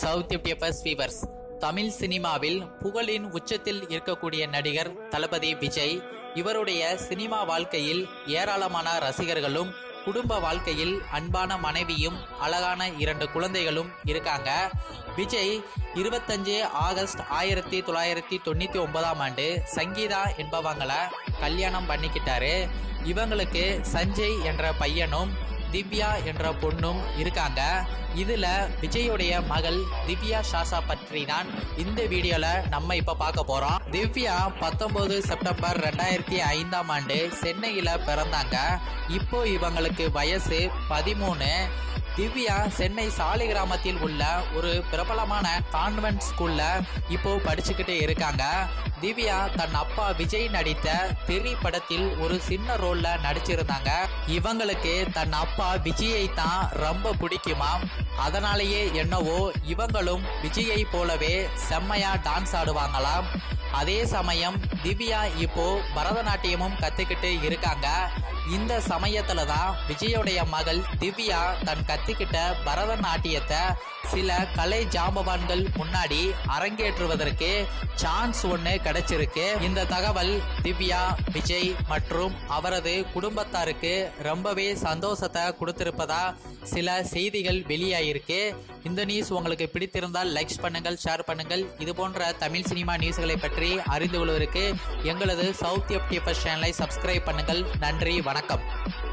south FS fevers Tamil சினிமாவில் புகழின் உச்சத்தில் இருக்கக்கூடிய நடிகர் தளபதி விஜய் இவருடைய சினிமா வாழ்க்கையில் ஏராளமான ரசிகர்களும் குடும்ப வாழ்க்கையில் அன்பான மனைவியும் அழகான இரண்டு குழந்தைகளும் இருக்காங்க விஜய் இருபத்தஞ்சு ஆகஸ்ட் ஆயிரத்தி தொள்ளாயிரத்தி தொண்ணூற்றி ஒன்பதாம் ஆண்டு சங்கீதா என்பவங்களை கல்யாணம் பண்ணிக்கிட்டாரு இவங்களுக்கு சஞ்சய் என்ற பையனும் திவ்யா என்ற பொண்ணும் இருக்காங்க இதுல விஜயோடைய மகள் திவ்யா ஷாஷா பற்றி தான் இந்த வீடியோல நம்ம இப்ப பார்க்க போறோம் திவ்யா பத்தொன்பது செப்டம்பர் ரெண்டாயிரத்தி ஐந்தாம் ஆண்டு சென்னையில பிறந்தாங்க இப்போ இவங்களுக்கு வயசு பதிமூணு திவ்யா சென்னை சாலை கிராமத்தில் உள்ள ஒரு பிரபலமான கான்வென்ட் ஸ்கூல்ல இப்போ படிச்சுக்கிட்டே இருக்காங்க திவ்யா தன் அப்பா விஜய் நடித்த தெரி படத்தில் ஒரு சின்ன ரோல்ல நடிச்சிருந்தாங்க இவங்களுக்கு தன் அப்பா விஜயை தான் ரொம்ப பிடிக்குமாம் அதனாலேயே என்னவோ இவங்களும் விஜயை போலவே செம்மையா டான்ஸ் ஆடுவாங்களாம் அதே சமயம் திவ்யா இப்போ பரதநாட்டியமும் கத்துக்கிட்டு இருக்காங்க இந்த சமயத்துல தான் விஜயோடைய மகள் திவ்யா தன் கத்துக்கிட்ட பரதநாட்டியத்தை சில கலை ஜாம்பவான்கள் முன்னாடி அரங்கேற்றுவதற்கு சான்ஸ் ஒன்று கிடைச்சிருக்கு இந்த தகவல் திவ்யா விஜய் மற்றும் அவரது குடும்பத்தாருக்கு ரொம்பவே சந்தோஷத்தை கொடுத்திருப்பதா சில செய்திகள் வெளியாயிருக்கு இந்த நியூஸ் உங்களுக்கு பிடித்திருந்தால் லைக்ஸ் பண்ணுங்கள் ஷேர் பண்ணுங்கள் இது போன்ற தமிழ் சினிமா நியூஸ்களை பற்றி அறிந்து கொள்வதற்கு எங்களது சவுத் எஃப்டிஎஃப்எஸ் சேனலை சப்ஸ்கிரைப் பண்ணுங்கள் நன்றி வணக்கம்